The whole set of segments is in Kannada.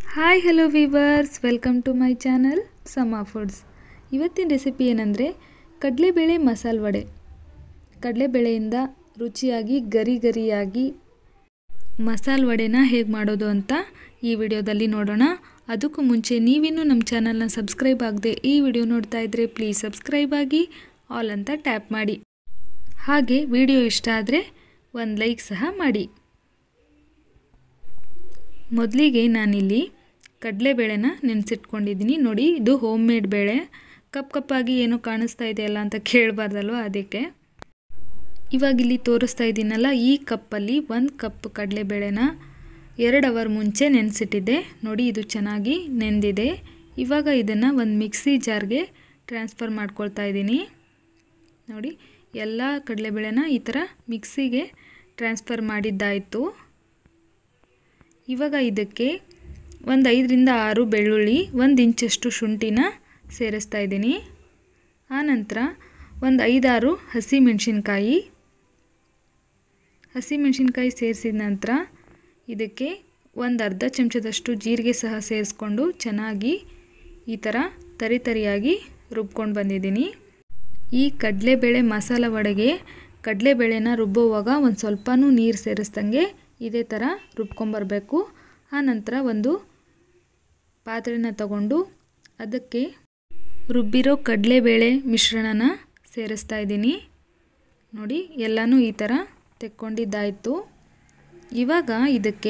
hi hello viewers welcome to my channel Sama foods ಇವತ್ತಿನ ರೆಸಿಪಿ ಏನಂದರೆ ಕಡಲೆಬೇಳೆ ಮಸಾಲೆ ವಡೆ ಕಡಲೆಬೇಳೆಯಿಂದ ರುಚಿಯಾಗಿ ಗರಿ ಗರಿಯಾಗಿ ಮಸಾಲೆ ವಡೆನ ಹೇಗೆ ಮಾಡೋದು ಅಂತ ಈ ವಿಡಿಯೋದಲ್ಲಿ ನೋಡೋಣ ಅದಕ್ಕೂ ಮುಂಚೆ ನೀವಿನ್ನೂ ನಮ್ಮ ಚಾನಲ್ನ ಸಬ್ಸ್ಕ್ರೈಬ್ ಆಗದೆ ಈ ವಿಡಿಯೋ ನೋಡ್ತಾ ಇದ್ದರೆ ಪ್ಲೀಸ್ ಸಬ್ಸ್ಕ್ರೈಬ್ ಆಗಿ ಆಲ್ ಅಂತ ಟ್ಯಾಪ್ ಮಾಡಿ ಹಾಗೆ ವಿಡಿಯೋ ಇಷ್ಟ ಆದರೆ ಒಂದು ಲೈಕ್ ಸಹ ಮಾಡಿ ಮೊದಲಿಗೆ ನಾನಿಲ್ಲಿ ಕಡಲೆಬೇಳೆನ ನೆನೆಸಿಟ್ಕೊಂಡಿದ್ದೀನಿ ನೋಡಿ ಇದು ಹೋಮ್ ಮೇಡ್ ಬೇಳೆ ಕಪ್ ಕಪ್ಪಾಗಿ ಏನೋ ಕಾಣಿಸ್ತಾ ಇದೆಯಲ್ಲ ಅಂತ ಕೇಳಬಾರ್ದಲ್ವ ಅದಕ್ಕೆ ಇವಾಗ ಇಲ್ಲಿ ತೋರಿಸ್ತಾ ಇದ್ದೀನಲ್ಲ ಈ ಕಪ್ಪಲ್ಲಿ ಒಂದು ಕಪ್ ಕಡಲೆಬೇಳೆನ ಎರಡು ಅವರ್ ಮುಂಚೆ ನೆನೆಸಿಟ್ಟಿದ್ದೆ ನೋಡಿ ಇದು ಚೆನ್ನಾಗಿ ನೆಂದಿದೆ ಇವಾಗ ಇದನ್ನು ಒಂದು ಮಿಕ್ಸಿ ಜಾರ್ಗೆ ಟ್ರಾನ್ಸ್ಫರ್ ಮಾಡ್ಕೊಳ್ತಾ ಇದ್ದೀನಿ ನೋಡಿ ಎಲ್ಲ ಕಡಲೆಬೇಳೆನ ಈ ಥರ ಮಿಕ್ಸಿಗೆ ಟ್ರಾನ್ಸ್ಫರ್ ಮಾಡಿದ್ದಾಯಿತು ಇವಾಗ ಇದಕ್ಕೆ ಒಂದು ಐದರಿಂದ ಆರು ಬೆಳ್ಳುಳ್ಳಿ ಒಂದು ಇಂಚಷ್ಟು ಶುಂಠಿನ ಸೇರಿಸ್ತಾ ಇದ್ದೀನಿ ಆನಂತರ ಒಂದು ಐದಾರು ಹಸಿ ಮೆಣಸಿನ್ಕಾಯಿ ಹಸಿ ಮೆಣಸಿನ್ಕಾಯಿ ಸೇರಿಸಿದ ನಂತರ ಇದಕ್ಕೆ ಒಂದು ಅರ್ಧ ಚಮಚದಷ್ಟು ಜೀರಿಗೆ ಸಹ ಸೇರಿಸ್ಕೊಂಡು ಚೆನ್ನಾಗಿ ಈ ಥರ ತರಿ ತರಿಯಾಗಿ ರುಬ್ಕೊಂಡು ಬಂದಿದ್ದೀನಿ ಈ ಕಡಲೆಬೇಳೆ ಮಸಾಲ ವಡೆಗೆ ಕಡಲೆಬೇಳೆನ ರುಬ್ಬೋವಾಗ ಒಂದು ಸ್ವಲ್ಪನೂ ನೀರು ಸೇರಿಸ್ದಂಗೆ ಇದೇ ಥರ ರುಬ್ಕೊಂಬರಬೇಕು ಆನಂತರ ಒಂದು ಪಾತ್ರೆನ ತಗೊಂಡು ಅದಕ್ಕೆ ರುಬ್ಬಿರೋ ಕಡಲೆಬೇಳೆ ಮಿಶ್ರಣನ ಸೇರಿಸ್ತಾ ಇದ್ದೀನಿ ನೋಡಿ ಎಲ್ಲನೂ ಈ ಥರ ತೆಕ್ಕೊಂಡಿದ್ದಾಯಿತು ಇವಾಗ ಇದಕ್ಕೆ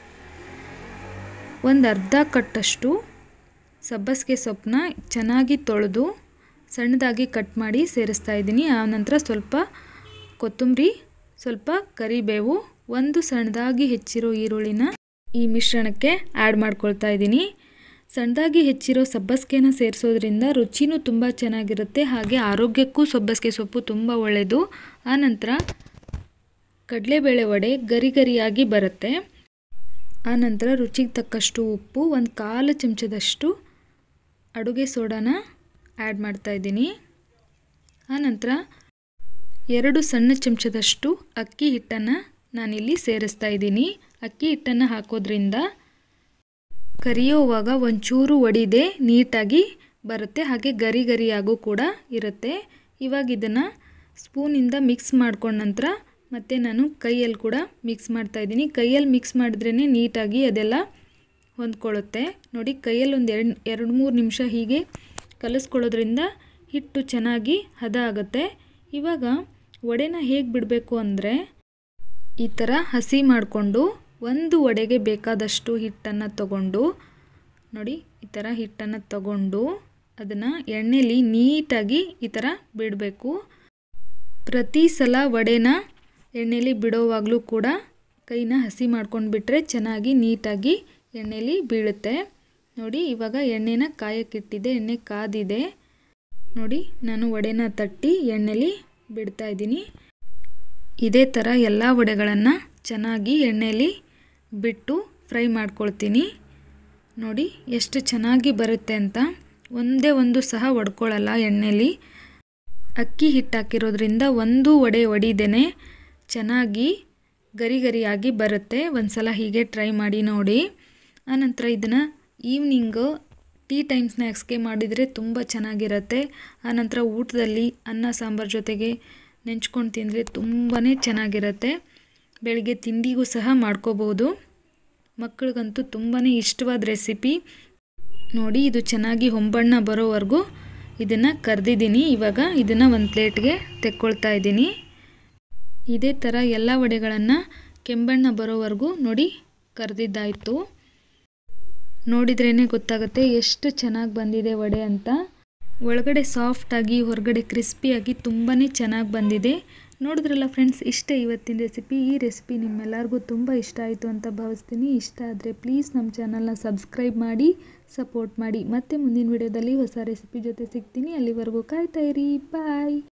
ಒಂದು ಅರ್ಧ ಕಟ್ಟಷ್ಟು ಸಬ್ಬಸಿಗೆ ಸೊಪ್ಪನ್ನ ಚೆನ್ನಾಗಿ ತೊಳೆದು ಸಣ್ಣದಾಗಿ ಕಟ್ ಮಾಡಿ ಸೇರಿಸ್ತಾ ಇದ್ದೀನಿ ಆನಂತರ ಸ್ವಲ್ಪ ಕೊತ್ತಂಬರಿ ಸ್ವಲ್ಪ ಕರಿಬೇವು ಒಂದು ಸಣ್ಣದಾಗಿ ಹೆಚ್ಚಿರೋ ಈರುಳ್ಳಿನ ಈ ಮಿಶ್ರಣಕ್ಕೆ ಆ್ಯಡ್ ಮಾಡ್ಕೊಳ್ತಾ ಇದ್ದೀನಿ ಸಣ್ಣದಾಗಿ ಹೆಚ್ಚಿರೋ ಸಬ್ಬಸಿಗೆನ ಸೇರಿಸೋದ್ರಿಂದ ರುಚಿನೂ ತುಂಬ ಚೆನ್ನಾಗಿರುತ್ತೆ ಹಾಗೆ ಆರೋಗ್ಯಕ್ಕೂ ಸಬ್ಬಸಿಗೆ ಸೊಪ್ಪು ತುಂಬ ಒಳ್ಳೆಯದು ಆನಂತರ ಕಡಲೆಬೇಳೆ ವಡೆ ಗರಿ ಗರಿಯಾಗಿ ಬರುತ್ತೆ ಆನಂತರ ರುಚಿಗೆ ತಕ್ಕಷ್ಟು ಉಪ್ಪು ಒಂದು ಕಾಲು ಚಮಚದಷ್ಟು ಅಡುಗೆ ಸೋಡಾನ ಆ್ಯಡ್ ಮಾಡ್ತಾಯಿದ್ದೀನಿ ಆನಂತರ ಎರಡು ಸಣ್ಣ ಚಮಚದಷ್ಟು ಅಕ್ಕಿ ಹಿಟ್ಟನ್ನು ನಾನಿಲ್ಲಿ ಸೇರಿಸ್ತಾ ಇದ್ದೀನಿ ಅಕ್ಕಿ ಹಿಟ್ಟನ್ನು ಹಾಕೋದ್ರಿಂದ ಕರಿಯೋವಾಗ ಒಂಚೂರು ಒಡಿದೆ ನೀಟಾಗಿ ಬರುತ್ತೆ ಹಾಗೆ ಗರಿ ಗರಿಯಾಗೂ ಕೂಡ ಇರುತ್ತೆ ಇವಾಗ ಇದನ್ನು ಸ್ಪೂನಿಂದ ಮಿಕ್ಸ್ ಮಾಡ್ಕೊಂಡ ನಂತರ ಮತ್ತು ನಾನು ಕೈಯಲ್ಲಿ ಕೂಡ ಮಿಕ್ಸ್ ಮಾಡ್ತಾಯಿದ್ದೀನಿ ಕೈಯಲ್ಲಿ ಮಿಕ್ಸ್ ಮಾಡಿದ್ರೇ ನೀಟಾಗಿ ಅದೆಲ್ಲ ಹೊಂದ್ಕೊಳ್ಳುತ್ತೆ ನೋಡಿ ಕೈಯಲ್ಲಿ ಒಂದು ಎರಡು ಎರಡು ಮೂರು ನಿಮಿಷ ಹೀಗೆ ಕಲಿಸ್ಕೊಳ್ಳೋದ್ರಿಂದ ಹಿಟ್ಟು ಚೆನ್ನಾಗಿ ಹದ ಆಗುತ್ತೆ ಇವಾಗ ವಡೆನ ಹೇಗೆ ಬಿಡಬೇಕು ಅಂದರೆ ಈ ಥರ ಹಸಿ ಮಾಡಿಕೊಂಡು ಒಂದು ವಡೆಗೆ ಬೇಕಾದಷ್ಟು ಹಿಟ್ಟನ್ನು ತಗೊಂಡು ನೋಡಿ ಈ ಥರ ಹಿಟ್ಟನ್ನು ತಗೊಂಡು ಅದನ್ನು ಎಣ್ಣೆಲಿ ನೀಟಾಗಿ ಈ ಥರ ಬಿಡಬೇಕು ಪ್ರತಿ ಸಲ ವಡೆನ ಎಣ್ಣೆಲಿ ಬಿಡೋವಾಗಲೂ ಕೂಡ ಕೈನ ಹಸಿ ಮಾಡ್ಕೊಂಡು ಬಿಟ್ಟರೆ ಚೆನ್ನಾಗಿ ನೀಟಾಗಿ ಎಣ್ಣೆಲಿ ಬೀಳುತ್ತೆ ನೋಡಿ ಇವಾಗ ಎಣ್ಣೆನ ಕಾಯಕ್ಕಿಟ್ಟಿದೆ ಎಣ್ಣೆ ಕಾದಿದೆ ನೋಡಿ ನಾನು ವಡೆನ ತಟ್ಟಿ ಎಣ್ಣೆಲಿ ಬಿಡ್ತಾ ಇದ್ದೀನಿ ಇದೇ ಥರ ಎಲ್ಲ ವಡೆಗಳನ್ನು ಚೆನ್ನಾಗಿ ಎಣ್ಣೆಯಲ್ಲಿ ಬಿಟ್ಟು ಫ್ರೈ ಮಾಡ್ಕೊಳ್ತೀನಿ ನೋಡಿ ಎಷ್ಟು ಚೆನ್ನಾಗಿ ಬರುತ್ತೆ ಅಂತ ಒಂದೇ ಒಂದು ಸಹ ಒಡ್ಕೊಳ್ಳಲ್ಲ ಎಣ್ಣೆಲಿ ಅಕ್ಕಿ ಹಿಟ್ಟು ಹಾಕಿರೋದ್ರಿಂದ ಒಂದು ವಡೆ ಒಡಿದೇನೆ ಚೆನ್ನಾಗಿ ಗರಿ ಗರಿಯಾಗಿ ಬರುತ್ತೆ ಒಂದು ಸಲ ಹೀಗೆ ಟ್ರೈ ಮಾಡಿ ನೋಡಿ ಆನಂತರ ಇದನ್ನು ಈವ್ನಿಂಗು ಟೀ ಟೈಮ್ ಸ್ನ್ಯಾಕ್ಸ್ಗೆ ಮಾಡಿದರೆ ತುಂಬ ಚೆನ್ನಾಗಿರುತ್ತೆ ಆನಂತರ ಊಟದಲ್ಲಿ ಅನ್ನ ಸಾಂಬಾರು ಜೊತೆಗೆ ನೆಂಚ್ಕೊಂಡು ತಿಂದರೆ ತುಂಬಾ ಚೆನ್ನಾಗಿರುತ್ತೆ ಬೆಳಗ್ಗೆ ತಿಂಡಿಗೂ ಸಹ ಮಾಡ್ಕೋಬೋದು ಮಕ್ಕಳಿಗಂತೂ ತುಂಬಾ ಇಷ್ಟವಾದ ರೆಸಿಪಿ ನೋಡಿ ಇದು ಚೆನ್ನಾಗಿ ಹೊಂಬಣ್ಣ ಬರೋವರೆಗೂ ಇದನ್ನು ಕರೆದಿದ್ದೀನಿ ಇವಾಗ ಇದನ್ನು ಒಂದು ಪ್ಲೇಟ್ಗೆ ತೆಕ್ಕೊಳ್ತಾ ಇದ್ದೀನಿ ಇದೇ ಥರ ಎಲ್ಲ ವಡೆಗಳನ್ನು ಕೆಂಬಣ್ಣ ಬರೋವರೆಗೂ ನೋಡಿ ಕರೆದಿದ್ದಾಯಿತು ನೋಡಿದ್ರೇ ಗೊತ್ತಾಗುತ್ತೆ ಎಷ್ಟು ಚೆನ್ನಾಗಿ ಬಂದಿದೆ ವಡೆ ಅಂತ ಒಳಗಡೆ ಸಾಫ್ಟಾಗಿ ಹೊರಗಡೆ ಕ್ರಿಸ್ಪಿಯಾಗಿ ತುಂಬಾ ಚೆನ್ನಾಗಿ ಬಂದಿದೆ ನೋಡಿದ್ರಲ್ಲ ಫ್ರೆಂಡ್ಸ್ ಇಷ್ಟ ಇವತ್ತಿನ ರೆಸಿಪಿ ಈ ರೆಸಿಪಿ ನಿಮ್ಮೆಲ್ಲರಿಗೂ ತುಂಬ ಇಷ್ಟ ಆಯಿತು ಅಂತ ಭಾವಿಸ್ತೀನಿ ಇಷ್ಟ ಆದರೆ ಪ್ಲೀಸ್ ನಮ್ಮ ಚಾನಲ್ನ ಸಬ್ಸ್ಕ್ರೈಬ್ ಮಾಡಿ ಸಪೋರ್ಟ್ ಮಾಡಿ ಮತ್ತೆ ಮುಂದಿನ ವಿಡಿಯೋದಲ್ಲಿ ಹೊಸ ರೆಸಿಪಿ ಜೊತೆ ಸಿಗ್ತೀನಿ ಅಲ್ಲಿವರೆಗೂ ಕಾಯ್ತಾ ಇರಿ ಬಾಯ್